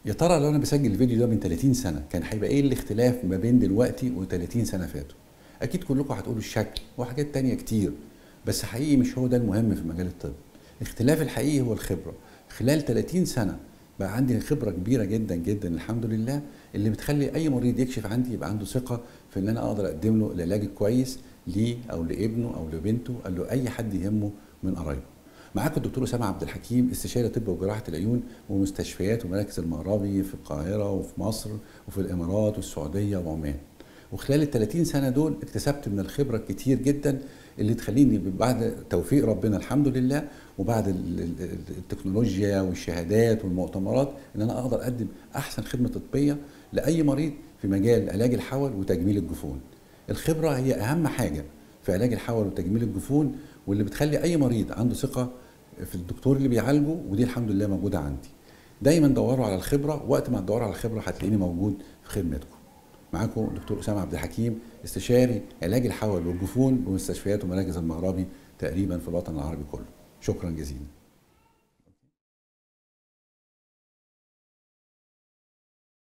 يا ترى لو انا بسجل الفيديو ده من 30 سنه كان هيبقى ايه الاختلاف ما بين دلوقتي و30 سنه فاتوا اكيد كلكم هتقولوا الشكل وحاجات تانية كتير بس حقيقي مش هو ده المهم في مجال الطب الاختلاف الحقيقي هو الخبره خلال 30 سنه بقى عندي خبره كبيره جدا جدا الحمد لله اللي بتخلي اي مريض يكشف عندي يبقى عنده ثقه في ان انا اقدر اقدم له العلاج الكويس ليه او لابنه او لبنته او لاي حد يهمه من قرايبه معاكم الدكتور اسامه عبد الحكيم استشاري طب وجراحه العيون ومستشفيات ومراكز المغربي في القاهره وفي مصر وفي الامارات والسعوديه وعمان وخلال ال 30 سنه دول اكتسبت من الخبره كتير جدا اللي تخليني بعد توفيق ربنا الحمد لله وبعد ال- ال- التكنولوجيا والشهادات والمؤتمرات ان انا اقدر اقدم احسن خدمه طبيه لاي مريض في مجال علاج الحول وتجميل الجفون. الخبره هي اهم حاجه في علاج الحول وتجميل الجفون واللي بتخلي اي مريض عنده ثقه في الدكتور اللي بيعالجه ودي الحمد لله موجوده عندي. دايما دوروا على الخبره وقت ما تدوروا على الخبره هتلاقيني موجود في خدمتكم. معاكم دكتور اسامه عبد الحكيم استشاري علاج الحول والجفون بمستشفيات ومراكز المغربي تقريبا في الوطن العربي كله. شكرا جزيلا.